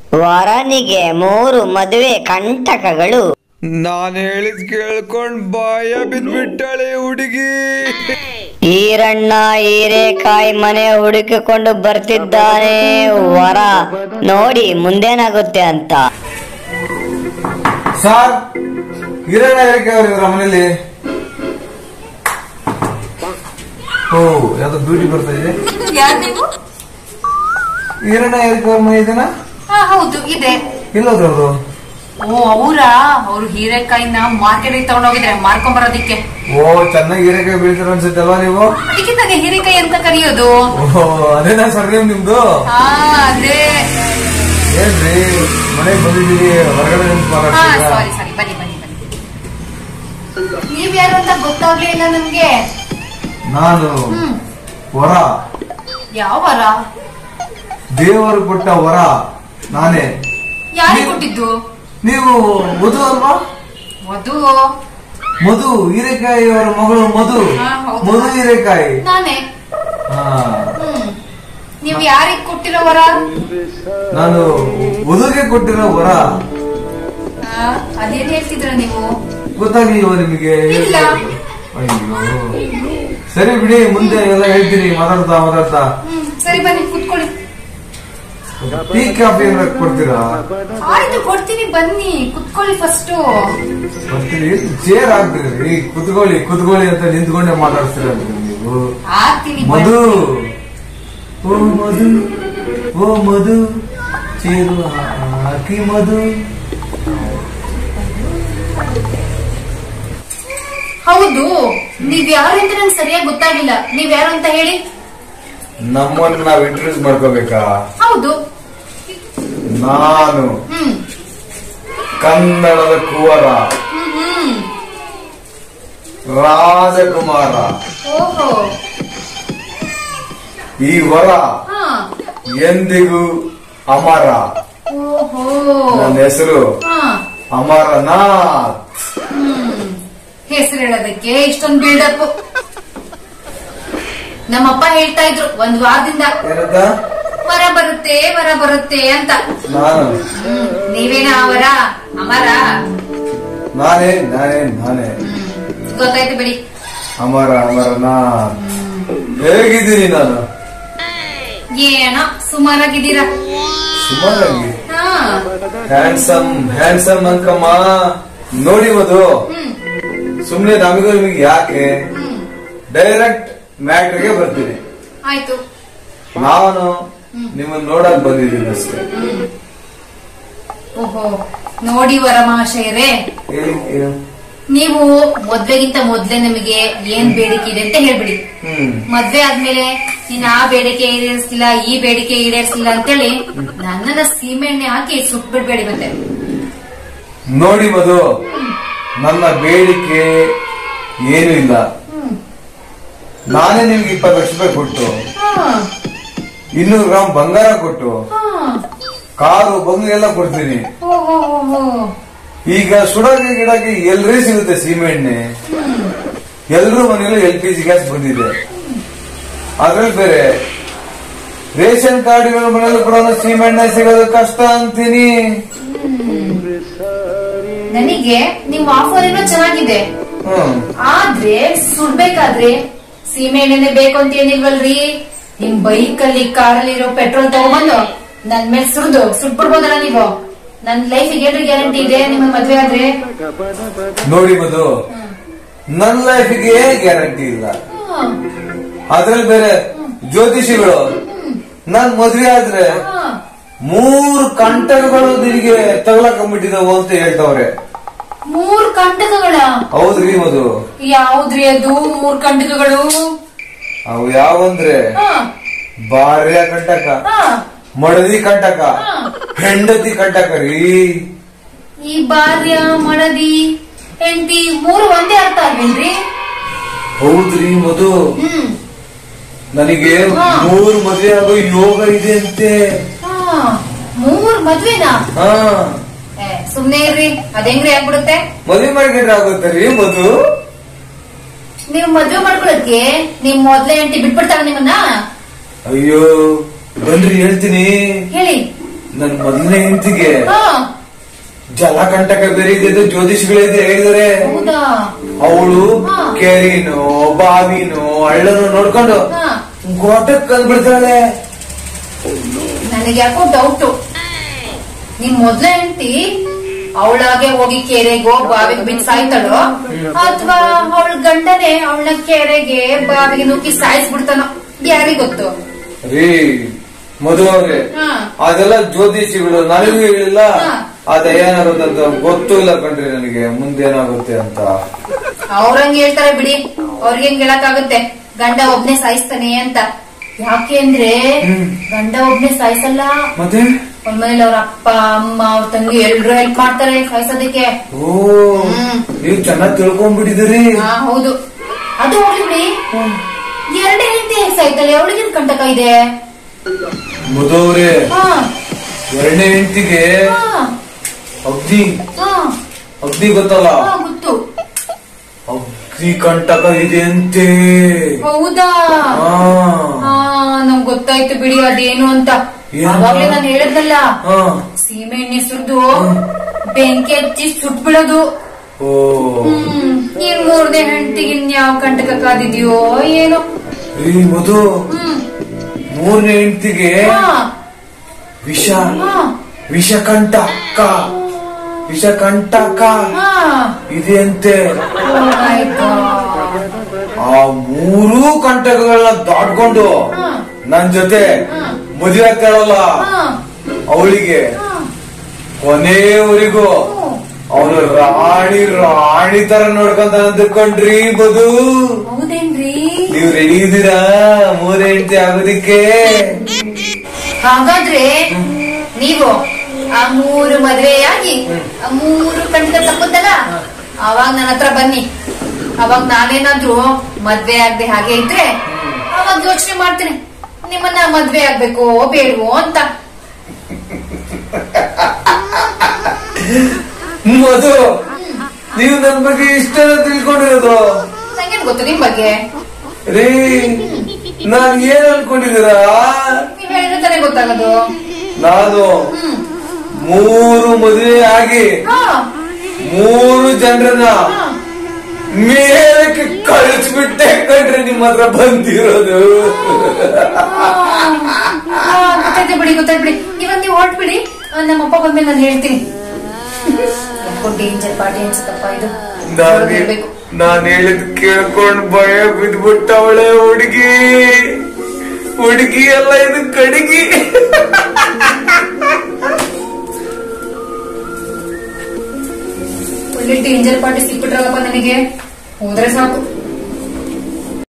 ವರನಿಗೆ ಮೂರು ಮದುವೆ ಕಂಟಕಗಳು ನಾನ್ ಹೇಳಿದ್ ಕೇಳ್ಕೊಂಡ್ ಬಾಯ ಬಿದ್ಬಿಟ್ಟಾಳೆ ಹುಡುಗಿ ಈರಣ್ಣ ಹೀರೆಕಾಯಿ ಮನೆ ಹುಡುಕಿಕೊಂಡು ಬರ್ತಿದ್ದಾನೆ ವರ ನೋಡಿ ಮುಂದೇನಾಗುತ್ತೆ ಅಂತ ಸರ್ ಹಿರಣ್ಣ ಯಾಕೆ ಅವರಿದ್ರ ಮನೇಲಿ ಓ ಯಾವ್ದೋ ಬ್ಯೂಟಿ ಬರ್ತಾ ಇದೆ ಯಾರು ನೀವು ಹಿರಣ್ಣ ಯಾಕೆ ಅವ್ರ ಮನೆ ಇದೆನಾ ಹಾ ಹೌದು ಇದೆ ಇಲ್ಲೋದ್ರು ಅವರು ಓ ಅವರಾ ಅವ್ರು ಹೀರೆಕಾಯಿನ ಮಾರ್ಕೆಟ್ ತಗೊಂಡೋಗಿದ್ರೆ ಮಾರ್ಕೊಂಡ್ ಬರೋದಿಕ್ಕೆ ಓ ಚೆನ್ನಾಗಿ ಹೀರೆಕಾಯಿ ಬೀಳ್ತೀರ ಅನ್ಸುತ್ತೆ ಅಲ್ವಾ ನೀವು ಅದಕ್ಕೆ ತಾನೇ ಹೀರೆಕಾಯಿ ಅಂತ ಕರೆಯೋದು ಓಹೋ ಅದೇನಾ ಸರ್ ನಿಮ್ದು ಹಾ ಅದೇ ಏನ್ರಿ ಮನೆಗೆ ಬಂದಿದ್ದೀರಿ ಹೊರಗಡೆ ನಿಂತು ಹಾ ಮಾತಾಡ್ತೀರಾ ಸಾರಿ ಸಾರಿ ಬನ್ನಿ ಬನ್ನಿ ಬನ್ನಿ ನೀವ್ ಯಾರು ಅಂತ ಗೊತ್ತಾಗ್ಲಿಲ್ಲ ನಮ್ಗೆ ನಾನು ಹ್ಮ್ ವರ ಯಾವ ವರ ದೇವರು ಕೊಟ್ಟ ವರ ನಾನೇ ಯಾರಿಗೆ ಕೊಟ್ಟಿದ್ದು ನೀವು ಮಧು ಅಲ್ವಾ ಮಧು ಮಧು ಹೀರೆಕಾಯಿ ಅವರ ಮಗಳು ಮಧು ಹಾ, ಹೌದು. ಮಧು ಹೀರೆಕಾಯಿ ನಾನೇ ಹಾ ಹ್ಮ್ ನೀವ್ ಯಾರಿಗ್ ಕೊಟ್ಟಿರೋ ವರ ನಾನು ವಧುಗೆ ಕೊಟ್ಟಿರೋ ವರ ಆ, ಅದೇನ್ ಹೇಳ್ತಿದ್ರ ನೀವು ಗೊತ್ತಾಗ್ಲಿಲ್ವ ನಿಮಗೆ ಇಲ್ಲ. ಅಯ್ಯೋ ಸರಿ ಬಿಡಿ ಮುಂದೆ ಎಲ್ಲ ಹೇಳ್ತೀನಿ ಮಾತಾಡ್ತಾ ಮಾತಾಡ್ತಾ ಹ್ಮ್ ಸರಿ ಬನ್ನಿ ಕುತ್ಕೊಳ್ಳಿ ಟೀ ಕಾಫಿ ಏನಾದ್ರು ಕೊಡ್ತೀರಾ ಆಯ್ತು ಕೊಡ್ತೀನಿ ಬನ್ನಿ ಕುತ್ಕೊಳ್ಳಿ ಫಸ್ಟ್ ಬರ್ತೀನಿ ಚೇರ್ ಹಾಕ್ತೀರಿ ಕುತ್ಕೊಳ್ಳಿ ಕುತ್ಕೊಳ್ಳಿ ಅಂತ ನಿಂತ್ಕೊಂಡೆ ಮಾತಾಡ್ತೀರ ನೀವು ಆಗ್ತೀನಿ ಮಧು ಬನ್ನಿ. ಓ ಮಧು ಓ ಮಧು ಚೇರು ಹಾಕಿ ಮಧು ಹೌದು ನೀವ್ ಯಾರು ಅಂತ ನಂಗೆ ಸರಿಯಾಗಿ ಗೊತ್ತಾಗಿಲ್ಲ ನೀವ್ ಯಾರು ಅಂತ ಹೇಳಿ ನಮ್ಮನ್ನ ನಾವ್ ಇಂಟ್ರೊಡ್ಯೂಸ್ ಮಾಡ್ಕೋಬೇಕಾ ಹೌದು ನಾನು ಹ್ಮ್ ಕನ್ನಡದ ಕುವರ ಹ್ಮ್ ಹ್ಮ್ ರಾಜಕುಮಾರ ಓಹೋ ಈ ವರ ಹಾ ಎಂದಿಗೂ ಅಮರ ಓಹೋ ನನ್ನ ಹೆಸರು ಹಾ ಅಮರನಾಥ್ ಹ್ಮ್ ಹೆಸರು ಹೇಳೋದಕ್ಕೆ ಇಷ್ಟೊಂದು ಬಿಲ್ಡಪ್ ನಮ್ಮಪ್ಪ ಹೇಳ್ತಾ ಇದ್ರು ಒಂದ್ ವಾರದಿಂದ ಏನಂತ ವರ ಬರುತ್ತೆ ವರ ಬರುತ್ತೆ ಅಂತ ನಾನು ಹ್ಮ್ ನೀವೇನ ಅವರ ಅಮರ ನಾನೇ ನಾನೇ ನಾನೇ ಗೊತ್ತಾಯ್ತು ಬಿಡಿ ಅಮರ ಅಮರನಾಥ್ ಹೇಗಿದ್ದೀನಿ ನಾನು ಏನೋ ಸುಮಾರಾಗಿದ್ದೀರಾ ಸುಮಾರಾಗಿ ಹಾ ಹ್ಯಾಂಡ್ಸಮ್ ಹ್ಯಾಂಡ್ಸಮ್ ಅನ್ಕಮ್ಮ ನೋಡಿ ಮಧು ಹ್ಮ್ ಸುಮ್ನೆ ನಮಗೂ ನಿಮಗೆ ಯಾಕೆ ಹ್ಮ್ ಡೈರೆಕ್ಟ್ ಮ್ಯಾಟ್ರಿಗೆ ಬರ್ತೀನಿ ಆಯ್ತು ನಾನು ನಿಮ್ಮನ್ನ ನೋಡಕ್ ಬಂದಿದ್ದೀನಿ ಅಷ್ಟೇ ಹ್ಮ್ ಓಹೋ ನೋಡಿ ವರ ಮಹಾಶಯರೇ ಹೇಳಿ ಏನು? ನೀವು ಮದ್ವೆಗಿಂತ ಮೊದ್ಲೇ ನಮಗೆ ಏನ್ ಬೇಡಿಕೆ ಇದೆ ಅಂತ ಹೇಳ್ಬಿಡಿ ಹ್ಮ್ ಮದ್ವೆ ಆದ್ಮೇಲೆ ನೀನ್ ಆ ಬೇಡಿಕೆ ಈಡೇರಿಸ್ಲಿಲ್ಲ ಈ ಬೇಡಿಕೆ ಈಡೇರಿಸ್ಲಿಲ್ಲ ಅಂತೇಳಿ ನನ್ನನ್ನ ಸೀಮೆಣ್ಣೆ ಹಾಕಿ ಸುಟ್ಬಿಡ್ಬೇಡಿ ಮತ್ತೆ ನೋಡಿ ಮಧು ನನ್ನ ಬೇಡಿಕೆ ಏನು ಇಲ್ಲ ನಾನೇ ನಿಮ್ಗೆ ಇಪ್ಪತ್ತು ಲಕ್ಷ ರೂಪಾಯಿ ಕೊಟ್ಟು ಇನ್ನೂರು ಗ್ರಾಮ್ ಬಂಗಾರ ಕೊಟ್ಟು ಕಾರು ಬಂಗ್ಲೆ ಎಲ್ಲ ಕೊಡ್ತೀನಿ ಈಗ ಸುಡಕ್ಕೆ ಗಿಡಕ್ಕೆ ಎಲ್ರೇ ಸಿಗುತ್ತೆ ಸೀಮೆಣ್ಣೆ ಎಲ್ರೂ ಮನೆಯಲ್ಲೂ ಎಲ್ ಪಿ ಜಿ ಗ್ಯಾಸ್ ಬಂದಿದೆ ಅದ್ರಲ್ಲಿ ಬೇರೆ ರೇಷನ್ ಕಾರ್ಡ್ಗಳ ಮನೆಯಲ್ಲೂ ಕೂಡ ಸೀಮೆಣ್ಣೆ ಸಿಗೋದು ಕಷ್ಟ ಅಂತೀನಿ ನನಗೆ ನಿಮ್ ಆಫರ್ ಏನೋ ಚೆನ್ನಾಗಿದೆ ಹ್ಮ್ ಆದ್ರೆ ಸುಡ್ಬೇಕಾದ್ರೆ ಸೀಮೆ ಎಣ್ಣೆನೆ ಬೇಕು ಅಂತ ಏನಿಲ್ವಲ್ರಿ ನಿಮ್ ಬೈಕ್ ಅಲ್ಲಿ ಕಾರಲ್ಲಿ ಇರೋ ಪೆಟ್ರೋಲ್ ತಗೊಂಬಂದು ನನ್ ಮೇಲೆ ಸುಡ್ದು ಸುಟ್ಬಿಡ್ಬೋದಲ್ಲ ನೀವು ನನ್ ಲೈಫಿಗೆ ಏನ್ರಿ ಗ್ಯಾರಂಟಿ ಇದೆ ನಿಮ್ಮ ಮದ್ವೆ ಆದ್ರೆ ನೋಡಿ ಮಧು ನನ್ನ ಲೈಫಿಗೆ ಗ್ಯಾರಂಟಿ ಇಲ್ಲ ಹ್ಮ್. ಅದ್ರಲ್ಲಿ ಬೇರೆ ಜ್ಯೋತಿಷಿಗಳು ನನ್ ಮದ್ವೆ ಆದ್ರೆ ಹ್ಮ್. ಮೂರು ಕಂಟಕಗಳು ನಿನಗೆ ತಗಲಾಕೊಂಡ್ಬಿಟ್ಟಿದಾವು ಅಂತ ಹೇಳ್ತವ್ರೆ ಮೂರ್ ಕಂಟಕಗಳ ಹೌದ್ರಿ ಮಧು ಯಾವ್ದ್ರಿ ಅದು ಮೂರ್ ಕಂಟಕಗಳು ಅವು ಯಾವಂದ್ರೆ ಹ, ಬಾರ್ಯ ಕಂಟಕ ಹ. ಮಡದಿ ಕಂಟಕ ಹೆಂಡತಿ ಕಂಟಕ ರೀ ಈ ಬಾರ್ಯ ಮಡದಿ ಹೆಂಡತಿ ಮೂರು ಒಂದೇ ಅರ್ಥ ಆಗೇನ್ರಿ ಹೌದ್ರಿ ಮಧು ಹ್ಮ್ ನನಗೆ ಹಾ. ಮೂರು ಮದುವೆ ಆಗೋ ಯೋಗ ಇದೆ ಅಂತೆ ಹಾ, ಮೂರ್ ಮದ್ವೆನಾ ಹಾ ಏ, ಸುಮ್ನೆ ಇರ್ರಿ ಅದೇಂಗ್ರಿ ಆಗ್ಬಿಡುತ್ತೆ ಮದುವೆ ಮಾಡಿದ್ರೆ ಆಗುತ್ತೆ ರೀ ಮಧು ನೀವ್ ಮದ್ವೆ ಮಾಡ್ಕೊಳಕ್ಕೆ ನಿಮ್ ಮೊದ್ಲೇ ಹೆಂಡತಿ ಬಿಟ್ಬಿಡ್ತಾರ ನಿಮ್ಮನ್ನ ಅಯ್ಯೋ ಬನ್ರಿ ಹೇಳ್ತೀನಿ ಹೇಳಿ ನನ್ ಮೊದಲನೇ ಹೆಂಡತಿಗೆ ಹಾ ಜಲಕಂಟಕ ಬೇರೆ ಇದೆ ಜ್ಯೋತಿಷಿಗಳಿದೆ ಹೇಳಿದಾರೆ ಹೌದಾ ಅವಳು ಹಾ. ಕೆರಿನೋ ಬಾವಿನೋ ಹಳ್ಳನೋ ನೋಡ್ಕೊಂಡು ಹಾ ಗೋಟಕ್ ಕಂದ್ಬಿಡ್ತಾಳೆ ನನಗೆ ಯಾಕೋ ಡೌಟ್ ನಿಮ್ ಮೊದ್ಲ ಹೆಂಡತಿ ಅವಳಾಗೆ ಹೋಗಿ ಕೆರೆಗೋ ಬಾವಿಗೆ ಬಿದ್ದು ಸಾಯ್ತಾಳೋ ಅಥವಾ ಅವಳ ಗಂಡನೇ ಅವಳನ್ನ ಕೆರೆಗೆ ಬಾವಿಗೆ ನುಗ್ಗಿ ಸಾಯಿಸ್ಬಿಡ್ತಾನೋ ಯಾರಿಗ್ ಗೊತ್ತು ರೀ ಮಧು ಅವ್ರೆ ಹಾ ಅದೆಲ್ಲ ಜ್ಯೋತಿಷಿಗಳು ನನಗೂ ಹೇಳಿಲ್ಲ ಹಾ. ಅದ ಏನಾಗುತ್ತೆ ಅಂತ ಗೊತ್ತೂ ಇಲ್ಲ ಕಣ್ರಿ ನನಗೆ ಮುಂದೇನಾಗುತ್ತೆ ಅಂತ ಅವ್ರಂಗ್ ಹೇಳ್ತಾರೆ ಬಿಡಿ ಅವ್ರಿಗೆ ಹೆಂಗ್ ಹೇಳಕ್ಕಾಗುತ್ತೆ ಗಂಡ ಒಬ್ನೇ ಸಾಯಿಸ್ತಾನೆ ಅಂತ ಯಾಕೆ ಅಂದ್ರೆ ಹ್ಮ್. ಗಂಡ ಒಬ್ನೇ ಸಾಯಿಸಲ್ಲ ಮತ್ತೆ ಅವ್ರ ಮನೇಲಿ ಅವ್ರ ಅಪ್ಪ ಅಮ್ಮ ಅವ್ರ ತಂಗಿ ಎಲ್ರು ಹೆಲ್ಪ್ ಮಾಡ್ತಾರೆ ಸಾಯಿಸೋದಕ್ಕೆ ಓ ಹ್ಮ್. ನೀವು ಚೆನ್ನಾಗಿ ತಿಳ್ಕೊಂಡ್ಬಿಟ್ಟಿದ್ದೀರಿ ಹಾ ಹೌದು ಅದು ಹೋಗ್ಲಿ ಬಿಡಿ ಎರಡೇ ಹೆಂಡತಿ ಹೇಗ್ ಸಾಯ್ತಾಳೆ ಅವಳಿಗೇನ್ ಕಂಟಕ ಇದೆ ಮಧು ಅವ್ರೆ ಹಾ ಎರಡನೇ ಹೆಂಡತಿಗೆ ಹಾ ಅಗ್ನಿ ಹಾ ಅಗ್ನಿ ಗೊತ್ತಲ್ಲ ಹಾ ಗೊತ್ತು ಅಗ್ನಿ ಕಂಟಕ ಇದೆ ಅಂತೆ ಹೌದಾ ಹಾ ಹಾ ನಮ್ಗ್ ಗೊತ್ತಾಯ್ತು ಬಿಡಿ ಅದೇನು ಅಂತ ಏನು? ಅವಾಗ್ಲೇ ನಾನು ಹೇಳಿದ್ನಲ್ಲ ಹಾ ಸೀಮೆ ಎಣ್ಣೆ ಸುರಿದು ಬೆಂಕಿ ಹಚ್ಚಿ ಸುಟ್ಬಿಡೋದು ಓ ಹ್ಮ್ ಈ ಮೂರನೇ ಹೆಂಡತಿಗೆ ಇನ್ಯಾವ ಕಂಟಕ ಕಾದಿದ್ಯೋ ಏನೋ ಈ ಮಧು ಹ್ಮ್ ಮೂರನೇ ಹೆಂಡತಿಗೆ ಹಾ ವಿಷ ಹಾ ವಿಷಕಂಟಕ ವಿಷಕಂಟಕ ಹಾ ಇದೆ ಅಂತೆ Oh my God. ಆ ಮೂರೂ ಕಂಟಕಗಳನ್ನ ದಾಟ್ಕೊಂಡು ಹಾ. ನನ್ ಜೊತೆ ಹಾ. ಮದುವೆ ಆಗ್ತಾಳಲ್ಲ ಹಾ ಅವಳಿಗೆ ಹಾ ಕೊನೆಯವರೆಗೂ ಹ್ಮ್. ಅವನು ರಾಣಿ ರಾಣಿ ತರ ನೋಡ್ಕೊಂತ ಅಂದ್ಕೊಂಡ್ರಿ ಬದು ಹೌದೇನ್ರಿ ನೀವ್ ರೆಡಿ ಇದ್ದೀರಾ ಮೂರ್ ಹೆಂಡತಿ ಆಗೋದಿಕ್ಕೆ ಹಾಗಾದ್ರೆ ನೀವು ಆ ಮೂರು ಮದ್ವೆಯಾಗಿ ಆ ಮೂರು ಕಂಟಕ ತಪ್ಪುತ್ತಲ್ಲ ಅವಾಗ ನನ್ನ ಹತ್ರ ಬನ್ನಿ ಅವಾಗ ನಾನೇನಾದ್ರೂ ಮದ್ವೆ ಆಗದೆ ಹಾಗೆ ಇದ್ರೆ ಅವಾಗ ಯೋಚನೆ ಮಾಡ್ತೀನಿ ನಿಮ್ಮನ್ನ ಮದ್ವೆ ಆಗ್ಬೇಕೋ ಬೇಡವೋ ಅಂತ ಮಧು ನೀವು ನನ್ ಬಗ್ಗೆ ಇಷ್ಟೆಲ್ಲ ತಿಳ್ಕೊಂಡಿರೋದು ನಂಗೇನ್ ಗೊತ್ತು ನಿಮ್ ಬಗ್ಗೆ ರೀ ನಾನ್ ಏನ್ ಅನ್ಕೊಂಡಿದ್ದೀರಾ ನೀವ್ ಹೇಳಿದ್ರೆ ತಾನೇ ಗೊತ್ತಾಗೋದು ನಾನು ಹ್ಮ್ ಮೂರು ಮದುವೆ ಆಗಿ ಹಾ ಮೂರು ಜನರನ್ನ ಹಾ. ಮೇಲಕ್ಕೆ ಕಳಿಸ್ಬಿಟ್ಟೆ ಕಣ್ರಿ ನಿಮ್ಮ ಹತ್ರ ಬಂದಿರೋದು ಆ, ಗೊತ್ತಾಯ್ತು ಬಿಡಿ ಗೊತ್ತಾಯ್ತು ಬಿಡಿ ಇವಾಗ ನೀವು ಹೊರಟ್ಬಿಡಿ ನಮ್ಮಪ್ಪ ಬಂದ್ಮೇಲೆ ನಾನು ಹೇಳ್ತೀನಿ ಡೇಂಜರ್ ಪಾರ್ಟಿ ಅನ್ಸುತ್ತಪ್ಪ ಇದು ನಾನ್ ಹೇಳ್ಬೇಕು ನಾನ್ ಹೇಳಿದ್ ಕೇಳ್ಕೊಂಡ್ ಭಯ ಬಿದ್ಬಿಟ್ಟವಳೆ ಹುಡುಗಿ ಹುಡುಗಿ ಎಲ್ಲ ಇದು ಕಡಿಗಿ ಒಳ್ಳೆ ಡೇಂಜರ್ ಪಾರ್ಟಿ ಸಿಕ್ಬಿಟ್ರಲ್ಲಪ್ಪ ನನಗೆ ಹೋದ್ರೆ ಸಾಕು